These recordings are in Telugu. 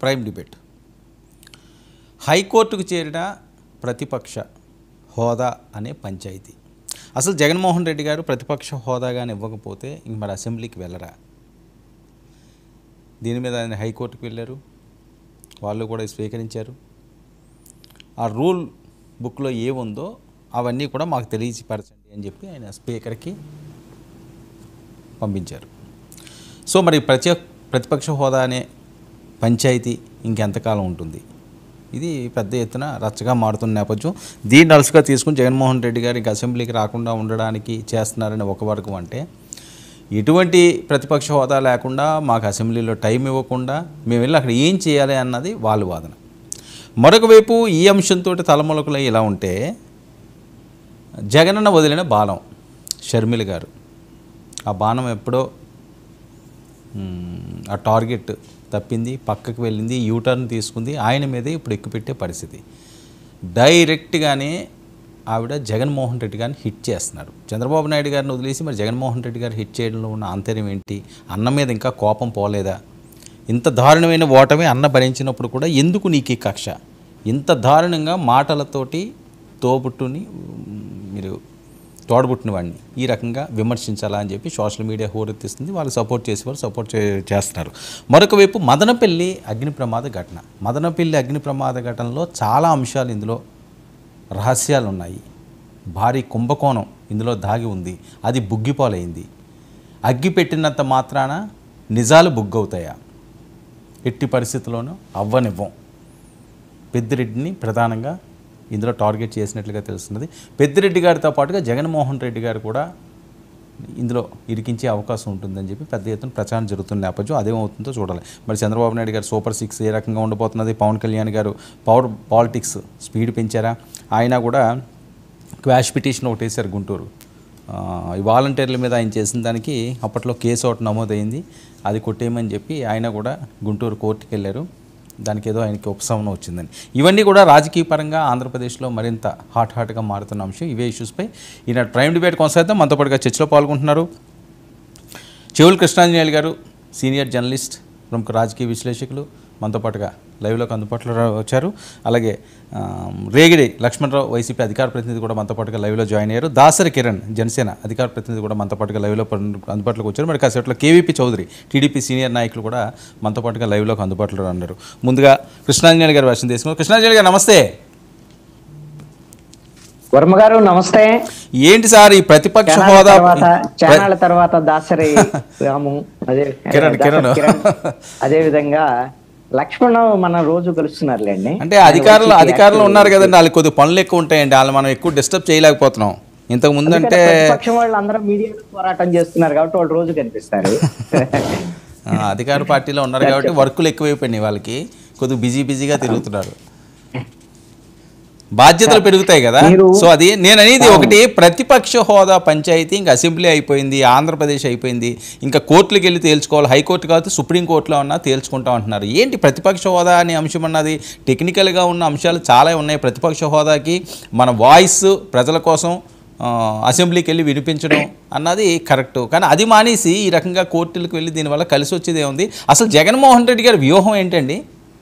ప్రైమ్ డిబేట్ హైకోర్టుకు చేరిన ప్రతిపక్ష హోదా అనే పంచాయతీ అసలు జగన్మోహన్ రెడ్డి గారు ప్రతిపక్ష హోదాగాని ఇవ్వకపోతే ఇంక మరి అసెంబ్లీకి వెళ్ళరా దీని మీద ఆయన హైకోర్టుకు వెళ్ళారు వాళ్ళు కూడా స్వీకరించారు ఆ రూల్ బుక్లో ఏముందో అవన్నీ కూడా మాకు తెలియపరచండి అని చెప్పి ఆయన స్పీకర్కి పంపించారు సో మరి ప్రతి ప్రతిపక్ష హోదా అనే పంచాయతీ ఇంకెంతకాలం ఉంటుంది ఇది పెద్ద ఎత్తున రచ్చగా మారుతున్న నేపథ్యం దీన్ని అలసుగా తీసుకుని జగన్మోహన్ రెడ్డి గారు ఇంక అసెంబ్లీకి రాకుండా ఉండడానికి చేస్తున్నారని ఒక వర్గం అంటే ఎటువంటి ప్రతిపక్ష హోదా లేకుండా మాకు అసెంబ్లీలో టైం ఇవ్వకుండా మేము వెళ్ళి అక్కడ ఏం చేయాలి అన్నది వాళ్ళ వాదన మరొక వైపు ఈ అంశంతో తలములకులై ఇలా ఉంటే జగనన్న వదిలిన బాణం షర్మిల గారు ఆ బాణం ఎప్పుడో మ్, ఆ టార్గెట్ తప్పింది పక్కకు వెళ్ళింది యూటర్న్ తీసుకుంది ఆయన మీదే ఇప్పుడు ఎక్కుపెట్టే పరిస్థితి డైరెక్ట్గానే ఆవిడ జగన్మోహన్ రెడ్డి గారిని హిట్ చేస్తున్నారు చంద్రబాబు నాయుడు గారిని వదిలేసి మరి జగన్మోహన్ రెడ్డి గారు హిట్ చేయడంలో ఉన్న ఆంతర్యం ఏంటి అన్న మీద ఇంకా కోపం పోలేదా ఇంత దారుణమైన ఓటమి అన్న భరించినప్పుడు కూడా ఎందుకు నీకు ఈ కక్ష ఇంత దారుణంగా మాటలతోటి తోబుట్టుని మ్, మీరు తోడబుట్టిన వాడిని ఈ రకంగా విమర్శించాలా అని చెప్పి సోషల్ మీడియా హోరెత్తిస్తుంది వాళ్ళు సపోర్ట్ చేసేవారు సపోర్ట్ చే చేస్తున్నారు మరొక వైపు మదనపల్లి అగ్ని ప్రమాద ఘటన మదనపల్లి అగ్ని ప్రమాద ఘటనలో చాలా అంశాలు ఇందులో రహస్యాలు ఉన్నాయి భారీ కుంభకోణం ఇందులో దాగి ఉంది అది బుగ్గిపాలైంది అగ్గి పెట్టినంత మాత్రాన నిజాలు బుగ్గవుతాయా ఎట్టి పరిస్థితుల్లోనూ అవ్వనివ్వం పెద్దిరెడ్డిని ప్రధానంగా ఇందులో టార్గెట్ చేసినట్లుగా తెలుస్తున్నది పెద్దిరెడ్డి గారితో పాటుగా జగన్మోహన్ రెడ్డి గారు కూడా ఇందులో ఇరికించే అవకాశం ఉంటుందని చెప్పి పెద్ద ఎత్తున ప్రచారం జరుగుతున్న నేపథ్యం అదేమవుతుందో చూడాలి మరి చంద్రబాబు నాయుడు గారు సూపర్ సిక్స్ ఏ రకంగా ఉండబోతున్నది పవన్ కళ్యాణ్ గారు పవర్ పాలిటిక్స్ స్పీడ్ పెంచారా ఆయన కూడా క్వాష్ పిటిషన్ ఒకటి వేశారు గుంటూరు ఆ, ఈ వాలంటీర్ల మీద ఆయన చేసిన దానికి అప్పట్లో కేసు ఒకటి నమోదైంది అది కొట్టేయమని చెప్పి ఆయన కూడా గుంటూరు కోర్టుకి వెళ్ళారు దానికి ఏదో ఆయనకి ఉపశమనం వచ్చిందని ఇవన్నీ కూడా రాజకీయ పరంగా ఆంధ్రప్రదేశ్లో మరింత హాట్ హాట్గా మారుతున్న అంశం ఇవే ఇష్యూస్పై ఈనాడు ప్రైమ్ డిబేట్ కొనసాగిద్దాం మనతో పాటుగా చర్చలో పాల్గొంటున్నారు చెవులు కృష్ణాంజనేయులు గారు సీనియర్ జర్నలిస్ట్ ప్రముఖ రాజకీయ విశ్లేషకులు మనతో పాటుగా లైవ్లోకి అందుబాటులో రా- వచ్చారు అలాగే ఆ, రేగిడి లక్ష్మణరావు వైసీపీ అధికార ప్రతినిధి కూడా మనతో పాటుగా లైవ్లో జాయిన్ అయ్యారు దాసరి కిరణ్ జనసేన అధికార ప్రతినిధి కూడా మనతో పాటుగా లైవ్లో పన్- అందుబాటులోకి వచ్చారు మరి కాసేపట్లో కేవీపీ చౌదరి టీడీపీ సీనియర్ నాయకులు కూడా మనతో పాటుగా లైవ్లోకి అందుబాటులో ఉన్నారు ముందుగా కృష్ణాంజనేయులు గారు వర్షం తీసుకున్నారు కృష్ణాంజనేయులు గారు నమస్తే వర్మ గారు నమస్తే ఏంటి సార్ ఈ ప్రతిపక్ష చానాళ్ళ హోదా తర్వాత చానాళ్ళ తర్వాత దాసరి రాము అదే కిరణ్, దాసరి కిరణ్. అదే విధంగా లక్ష్మణ్ మన రోజు కలుస్తున్నారులేండి అంటే అధికారులు అధికారులు ఉన్నారు కదండి వాళ్ళకి కొద్దిగా పనులు ఎక్కువ ఉంటాయండి వాళ్ళు మనం ఎక్కువ డిస్టర్బ్ చేయలేకపోతున్నాం ఇంతకు ముందు అంటే ప్రతిపక్షం వాళ్ళు అందరూ మీడియాలో పోరాటం చేస్తున్నారు కాబట్టి వాళ్ళు రోజు కనిపిస్తారు ఆ, అధికార పార్టీలో ఉన్నారు కాబట్టి వర్కులు ఎక్కువైపోయినాయి వాళ్ళకి కొద్దిగా బిజీ బిజీగా తిరుగుతున్నారు బాధ్యతలు పెరుగుతాయి కదా మీరు- సో అది నేను అనేది ఒకటి ప్రతిపక్ష హోదా పంచాయతీ ఇంకా అసెంబ్లీ అయిపోయింది ఆంధ్రప్రదేశ్ అయిపోయింది ఇంకా కోర్టులకు వెళ్ళి తేల్చుకోవాలి హైకోర్టు కాదు సుప్రీంకోర్టులో ఉన్నా తేల్చుకుంటాం అంటున్నారు ఏంటి ప్రతిపక్ష హోదా అనే అంశం అన్నది టెక్నికల్గా ఉన్న అంశాలు చాలా ఉన్నాయి ప్రతిపక్ష హోదాకి మన వాయిస్ ప్రజల కోసం ఆ, అసెంబ్లీకి వెళ్ళి వినిపించడం అన్నది కరెక్ట్ కానీ అది మానేసి ఈ రకంగా కోర్టులకు వెళ్ళి దీనివల్ల కలిసి వచ్చేది ఏముంది అసలు జగన్మోహన్ రెడ్డి గారి వ్యూహం ఏంటండి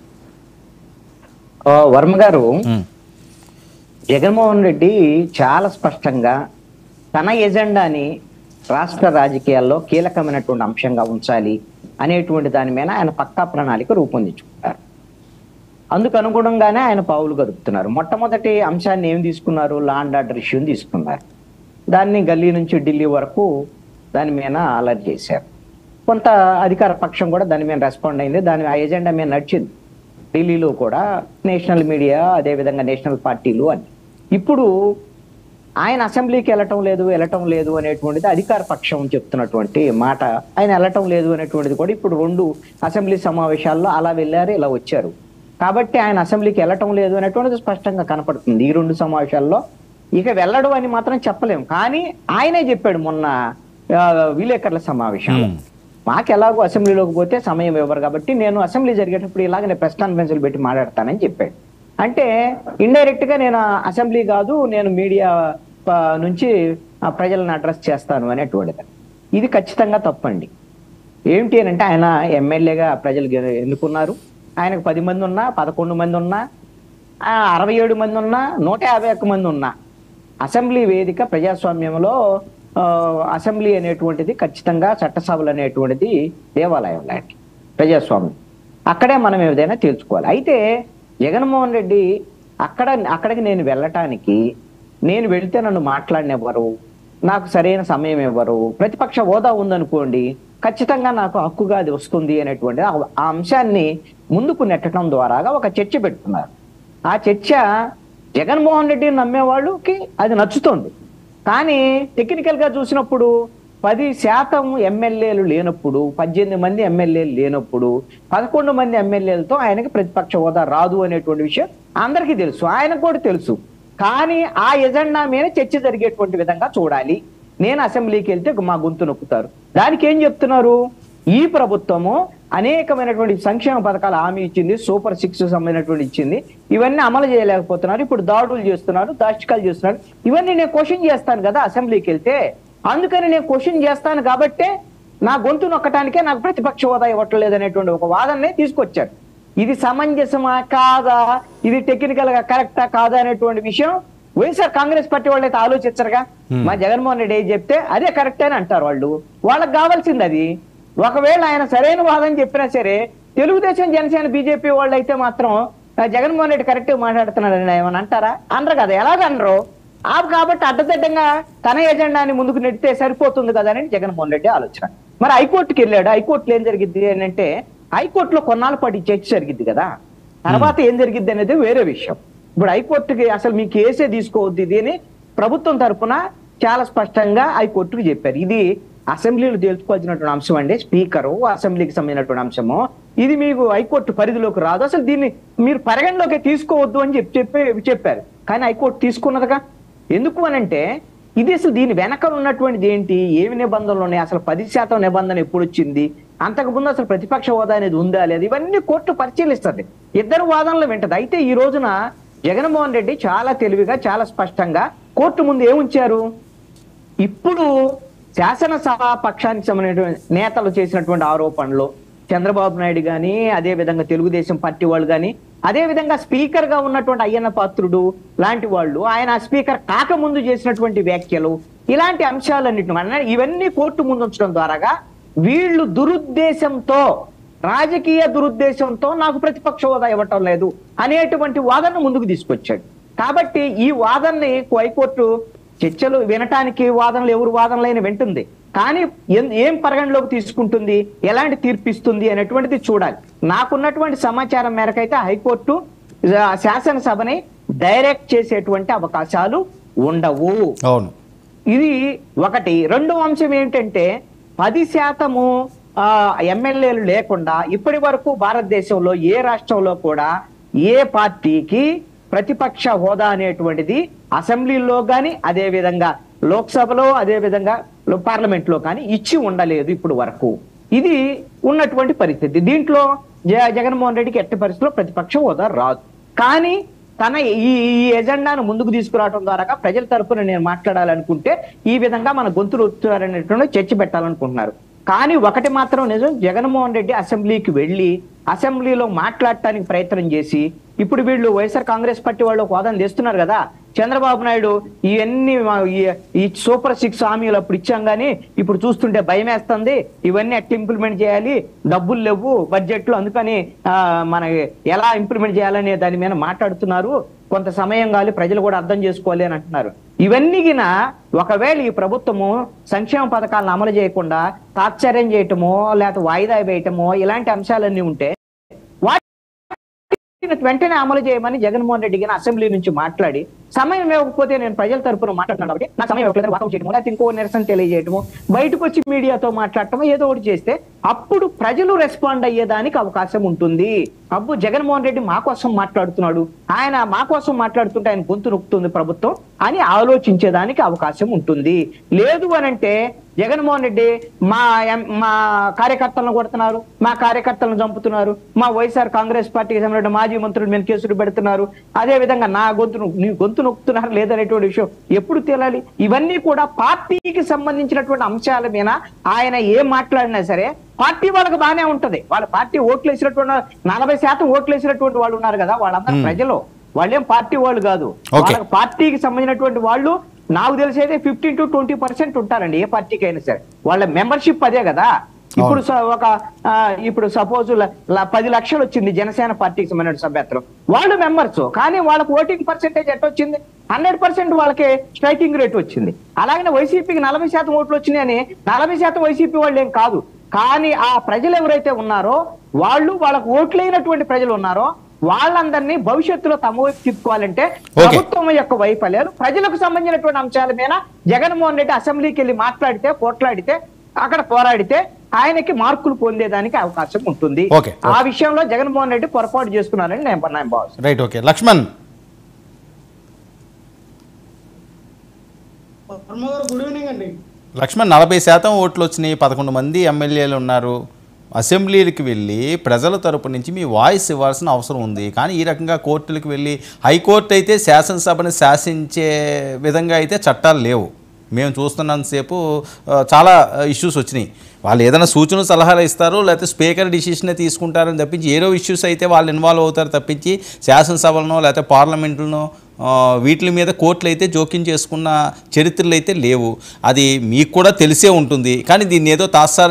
ఓ, వర్మ గారు ఉమ్, జగన్మోహన్ రెడ్డి చాలా స్పష్టంగా తన ఎజెండాని రాష్ట్ర రాజకీయాల్లో కీలకమైనటువంటి అంశంగా ఉంచాలి అనేటువంటి దాని మీద ఆయన పక్కా ప్రణాళిక రూపొందించుకుంటారు అందుకు అనుగుణంగానే ఆయన పావులు గడుపుతున్నారు మొట్టమొదటి అంశాన్ని ఏం తీసుకున్నారు లా అండ్ ఆర్డర్ ఇష్యూని తీసుకున్నారు దాన్ని గల్లీ నుంచి ఢిల్లీ వరకు దాని మీద అలర్ట్ చేశారు కొంత అధికార పక్షం కూడా దాని మీద రెస్పాండ్ అయింది దాని ఆ ఎజెండా మీద నడిచింది ఢిల్లీలో కూడా నేషనల్ మీడియా అదేవిధంగా నేషనల్ పార్టీలు అని ఇప్పుడు ఆయన అసెంబ్లీకి వెళ్ళటం లేదు వెళ్ళటం లేదు అనేటువంటిది అధికార పక్షం చెప్తున్నటువంటి మాట ఆయన వెళ్ళటం లేదు అనేటువంటిది కూడా ఇప్పుడు రెండు అసెంబ్లీ సమావేశాల్లో అలా వెళ్ళారు ఇలా వచ్చారు కాబట్టి ఆయన అసెంబ్లీకి వెళ్ళటం లేదు అనేటువంటిది స్పష్టంగా కనపడుతుంది ఈ రెండు సమావేశాల్లో ఇక వెళ్ళడు అని మాత్రం చెప్పలేము కానీ ఆయనే చెప్పాడు మొన్న ఆ, విలేకరుల సమావేశంలో ఉమ్. మాకు ఎలాగో అసెంబ్లీలోకి పోతే సమయం ఇవ్వరు కాబట్టి నేను అసెంబ్లీ జరిగేటప్పుడు ఇలాగ నేను ప్రెస్ కాన్ఫరెన్స్లు పెట్టి మాట్లాడతానని చెప్పాడు అంటే ఇండైరెక్ట్ గా నేను అసెంబ్లీ కాదు నేను మీడియా ప- నుంచి ఆ ప్రజలను అడ్రస్ చేస్తాను అనేటువంటిది ఇది ఖచ్చితంగా తప్పండి ఏంటి అని అంటే ఆయన ఎమ్మెల్యేగా ప్రజలు గె- ఎన్నుకున్నారు ఆయనకు పది మంది ఉన్నా పదకొండు మంది ఉన్నా ఆ, అరవై ఏడు మంది ఉన్నా నూట యాభై ఒక్క మంది ఉన్నా అసెంబ్లీ వేదిక ప్రజాస్వామ్యంలో ఆ, అసెంబ్లీ అనేటువంటిది ఖచ్చితంగా చట్టసభలు అనేటువంటిది దేవాలయం లాంటి ప్రజాస్వామ్యం అక్కడే మనం ఏదైనా తెలుసుకోవాలి అయితే జగన్మోహన్ రెడ్డి అక్కడ అక్కడికి నేను వెళ్ళటానికి నేను వెళ్తే నన్ను మాట్లాడినెవ్వరు నాకు సరైన సమయం ఇవ్వరు ప్రతిపక్ష హోదా ఉందనుకోండి ఖచ్చితంగా నాకు హక్కుగా అది వస్తుంది అనేటువంటి ఆ- ఆ అంశాన్ని ముందుకు నెట్టడం ద్వారాగా ఒక చర్చ పెట్టుకున్నారు ఆ చర్చ జగన్మోహన్ రెడ్డిని నమ్మేవాళ్ళకి అది నచ్చుతోంది కానీ టెక్నికల్ గా చూసినప్పుడు పది శాతం ఎమ్మెల్యేలు లేనప్పుడు పద్దెనిమిది మంది ఎమ్మెల్యేలు లేనప్పుడు పదకొండు మంది ఎమ్మెల్యేలతో ఆయనకి ప్రతిపక్ష హోదా రాదు అనేటువంటి విషయం అందరికీ తెలుసు ఆయనకు కూడా తెలుసు కానీ ఆ ఎజెండా మీద చర్చ జరిగేటువంటి విధంగా చూడాలి నేను అసెంబ్లీకి వెళ్తే మా గొంతు నొక్కుతారు దానికి ఏం చెప్తున్నారు ఈ ప్రభుత్వము అనేకమైనటువంటి సంక్షేమ పథకాలు హామీ ఇచ్చింది సూపర్ సిక్స్ సంబంధించినటువంటి ఇచ్చింది ఇవన్నీ అమలు చేయలేకపోతున్నారు ఇప్పుడు దాడులు చేస్తున్నారు దాష్టికాలు చేస్తున్నారు ఇవన్నీ నేను క్వశ్చన్ చేస్తాను కదా అసెంబ్లీకి వెళ్తే అందుకని నేను క్వశ్చన్ చేస్తాను కాబట్టే నా గొంతు నొక్కటానికే నాకు ప్రతిపక్ష హోదా ఇవ్వట్లేదు అనేటువంటి ఒక వాదనని తీసుకొచ్చారు ఇది సమంజసమా కాదా ఇది టెక్నికల్ గా కరెక్టా కాదా అనేటువంటి విషయం వైఎస్ఆర్ కాంగ్రెస్ పార్టీ వాళ్ళు అయితే ఆలోచించరుగా మా జగన్మోహన్ రెడ్డి ఏం చెప్తే అదే కరెక్ట్ అని అంటారు వాళ్ళు వాళ్ళకి కావాల్సింది అది ఒకవేళ ఆయన సరైన వాదన చెప్పినా సరే తెలుగుదేశం జనసేన బీజేపీ వాళ్ళు అయితే మాత్రం ఆ, జగన్మోహన్ రెడ్డి కరెక్ట్ మాట్లాడుతున్నారని ఏమని అంటారా అనరు కదా ఎలాగనరు ఆ కాబట్టి అడ్డదిడ్డంగా తన ఎజెండాని ముందుకు నెడితే సరిపోతుంది కదా అని జగన్మోహన్ రెడ్డి ఆలోచన మరి హైకోర్టుకి వెళ్ళాడు హైకోర్టులో ఏం జరిగింది అని అంటే హైకోర్టులో కొన్నాళ్ళ పాటు ఈ చర్చ జరిగింది కదా తర్వాత ఏం జరిగింది అనేది వేరే విషయం ఇప్పుడు హైకోర్టుకి అసలు మీ కేసే తీసుకోవద్దు ఇది అని ప్రభుత్వం తరపున చాలా స్పష్టంగా హైకోర్టుకు చెప్పారు ఇది అసెంబ్లీలో తెలుసుకోవాల్సినటువంటి అంశం అండి స్పీకరు అసెంబ్లీకి సంబంధించినటువంటి అంశము ఇది మీకు హైకోర్టు పరిధిలోకి రాదు అసలు దీన్ని మీరు పరిగణలోకి తీసుకోవద్దు అని చెప్పి చెప్పి చెప్పారు కానీ హైకోర్టు తీసుకున్నదిగా ఎందుకు అనంటే ఇది అసలు దీని వెనక ఉన్నటువంటిది ఏంటి ఏమి నిబంధనలు ఉన్నాయి అసలు పది శాతం నిబంధన ఎప్పుడు వచ్చింది అంతకుముందు అసలు ప్రతిపక్ష హోదా అనేది ఉందా లేదు ఇవన్నీ కోర్టు పరిశీలిస్తుంది ఇద్దరు వాదనలు వింటది అయితే ఈ రోజున జగన్మోహన్ రెడ్డి చాలా తెలివిగా చాలా స్పష్టంగా కోర్టు ముందు ఏముంచారు ఇప్పుడు శాసనసభ పక్షానికి సంబంధించిన నేతలు చేసినటువంటి ఆరోపణలు చంద్రబాబు నాయుడు గాని అదే విధంగా తెలుగుదేశం పార్టీ వాళ్ళు గాని అదే విధంగా స్పీకర్ గా ఉన్నటువంటి అయ్యన్న పాత్రుడు లాంటి వాళ్ళు ఆయన స్పీకర్ కాకముందు చేసినటువంటి వ్యాఖ్యలు ఇలాంటి అంశాలన్నింటిని అన్న- ఇవన్నీ కోర్టు ముందు ఉంచడం ద్వారాగా వీళ్ళు దురుద్దేశంతో రాజకీయ దురుద్దేశంతో నాకు ప్రతిపక్ష హోదా ఇవ్వటం లేదు అనేటువంటి వాదన ముందుకు తీసుకొచ్చాడు కాబట్టి ఈ వాదనని హైకోర్టు చర్చలు వినటానికి వాదనలు ఎవరు వాదనలైన వింటుంది కానీ ఎన్- ఏం పరిగణలోకి తీసుకుంటుంది ఎలాంటి తీర్పు ఇస్తుంది అనేటువంటిది చూడాలి నాకున్నటువంటి సమాచారం మేరకైతే హైకోర్టు ఆ, శాసనసభని డైరెక్ట్ చేసేటువంటి అవకాశాలు ఉండవు అవును ఇది ఒకటి రెండో అంశం ఏంటంటే పది శాతము ఆ, ఎమ్మెల్యేలు లేకుండా ఇప్పటి వరకు భారతదేశంలో ఏ రాష్ట్రంలో కూడా ఏ పార్టీకి ప్రతిపక్ష హోదా అనేటువంటిది అసెంబ్లీలో కానీ అదే విధంగా లోక్సభలో అదే విధంగా పార్లమెంట్ లో కానీ ఇచ్చి ఉండలేదు ఇప్పుడు వరకు ఇది ఉన్నటువంటి పరిస్థితి దీంట్లో జ- జగన్మోహన్ రెడ్డికి ఎట్టి పరిస్థితిలో ప్రతిపక్ష హోదా రాదు కానీ తన ఈ ఈ ఎజెండాను ముందుకు తీసుకురావడం ద్వారా ప్రజల తరపున నేను మాట్లాడాలనుకుంటే ఈ విధంగా మన గొంతులు వచ్చారనేటువంటి చర్చ పెట్టాలనుకుంటున్నారు కానీ ఒకటి మాత్రం నిజం జగన్మోహన్ రెడ్డి అసెంబ్లీకి వెళ్ళి అసెంబ్లీలో మాట్లాడటానికి ప్రయత్నం చేసి ఇప్పుడు వీళ్ళు వైఎస్ఆర్ కాంగ్రెస్ పార్టీ వాళ్ళు ఒక వాదన చేస్తున్నారు కదా చంద్రబాబు నాయుడు ఇవన్నీ మా- ఈ- ఈ సూపర్ సిక్స్ హామీలు అప్పుడు ఇచ్చాం కానీ ఇప్పుడు చూస్తుంటే భయం వేస్తుంది ఇవన్నీ ఎట్లా ఇంప్లిమెంట్ చేయాలి డబ్బులు లేవు బడ్జెట్లు అందుకని ఆ, మన ఎలా ఇంప్లిమెంట్ చేయాలనే దాని మీద మాట్లాడుతున్నారు కొంత సమయం కావాలి ప్రజలు కూడా అర్థం చేసుకోవాలి అని అంటున్నారు ఇవన్నీ గిన ఒకవేళ ఈ ప్రభుత్వము సంక్షేమ పథకాలను అమలు చేయకుండా తాత్సర్యం చేయటమో లేకపోతే వాయిదా వేయటమో ఇలాంటి అంశాలన్నీ ఉంటే వాటిని వెంటనే అమలు చేయమని జగన్మోహన్ రెడ్డి గారిని అసెంబ్లీ నుంచి మాట్లాడి సమయం ఇవ్వకపోతే నేను ప్రజల తరపున మాట్లాడుతున్నాను కాబట్టి నా సమయం ఇవ్వలేదు వాకౌట్ చేయడమో లేకపోతే ఇంకో నిరసన తెలియజేయటము బయటకు వచ్చి మీడియాతో మాట్లాడటమో ఏదో ఒకటి చేస్తే అప్పుడు ప్రజలు రెస్పాండ్ అయ్యేదానికి అవకాశం ఉంటుంది అబ్బు జగన్మోహన్ రెడ్డి మా కోసం మాట్లాడుతున్నాడు ఆయన మా కోసం మాట్లాడుతుంటే ఆయన గొంతు నొక్కుతుంది ప్రభుత్వం అని ఆలోచించేదానికి అవకాశం ఉంటుంది లేదు అనంటే జగన్మోహన్ రెడ్డి మా ఎం- మా కార్యకర్తలను కొడుతున్నారు మా కార్యకర్తలను చంపుతున్నారు మా వైఎస్ఆర్ కాంగ్రెస్ పార్టీకి సంబంధించిన మాజీ మంత్రులు మీద కేసులు పెడుతున్నారు అదే విధంగా నా గొంతు నీ గొంతు నొక్కుతున్నారు లేదనేటువంటి విషయం ఎప్పుడు తేలాలి ఇవన్నీ కూడా పార్టీకి సంబంధించినటువంటి అంశాల మీద ఆయన ఏం మాట్లాడినా సరే పార్టీ వాళ్ళకి బాగానే ఉంటది వాళ్ళ పార్టీ ఓట్లు వేసినటువంటి నలభై శాతం ఓట్లు వేసినటువంటి వాళ్ళు ఉన్నారు కదా వాళ్ళందరూ ప్రజలు వాళ్ళేం పార్టీ వాళ్ళు కాదు Okay. వాళ్ళకి పార్టీకి సంబంధించినటువంటి వాళ్ళు నాకు తెలిసి అయితే ఫిఫ్టీన్ టు ట్వంటీ పర్సెంట్ ఉంటారండి ఏ పార్టీకి అయినా సరే వాళ్ళ మెంబర్షిప్ అదే కదా ఇప్పుడు స- ఒక ఆ, ఇప్పుడు సపోజ్ పది లక్షలు వచ్చింది జనసేన పార్టీకి సంబంధించిన సభ్యత్వం వాళ్ళు మెంబర్స్ కానీ వాళ్ళకి ఓటింగ్ పర్సెంటేజ్ ఎట్ట వచ్చింది హండ్రెడ్ పర్సెంట్ వాళ్ళకి స్ట్రైకింగ్ రేట్ వచ్చింది అలాగనే వైసీపీకి నలభై శాతం ఓట్లు వచ్చినాయని నలభై శాతం వైసీపీ వాళ్ళు ఏం కాదు కానీ ఆ ప్రజలు ఎవరైతే ఉన్నారో వాళ్ళు వాళ్ళకు ఓట్లైనటువంటి ప్రజలు ఉన్నారో వాళ్ళందరినీ భవిష్యత్తులో తమ వైపు తిప్పుకోవాలంటే ప్రభుత్వం యొక్క వైఫల్యాలు ప్రజలకు సంబంధించినటువంటి అంశాల మీద జగన్మోహన్ రెడ్డి అసెంబ్లీకి వెళ్ళి మాట్లాడితే పోట్లాడితే అక్కడ పోరాడితే ఆయనకి మార్కులు పొందేదానికి అవకాశం ఉంటుంది Okay. ఆ విషయంలో జగన్మోహన్ రెడ్డి పొరపాటు చేసుకున్నారని నేను నేను భావిస్తున్నాను రైట్ ఓకే లక్ష్మణ్ వర్మ గారు గుడ్ ఈవినింగ్ అండి లక్ష్మణ్ నలభై శాతం ఓట్లు వచ్చినాయి పదకొండు మంది ఎమ్మెల్యేలు ఉన్నారు అసెంబ్లీలకు వెళ్ళి ప్రజల తరపు నుంచి మీ వాయిస్ ఇవ్వాల్సిన అవసరం ఉంది కానీ ఈ రకంగా కోర్టులకు వెళ్ళి హైకోర్టు అయితే శాసనసభను శాసించే విధంగా అయితే చట్టాలు లేవు మేము చూస్తున్నంతసేపు ఆ, చాలా ఇష్యూస్ వచ్చినాయి వాళ్ళు ఏదైనా సూచన సలహాలు ఇస్తారు లేకపోతే స్పీకర్ డిసిషనే తీసుకుంటారని తప్పించి ఏదో ఇష్యూస్ అయితే వాళ్ళు ఇన్వాల్వ్ అవుతారు తప్పించి శాసనసభలను లేకపోతే పార్లమెంట్లను ఆ, వీటి మీద కోర్టులు అయితే జోక్యం చేసుకున్న చరిత్రలు అయితే లేవు అది మీకు కూడా తెలిసే ఉంటుంది కానీ దీన్ని ఏదో తాత్సారం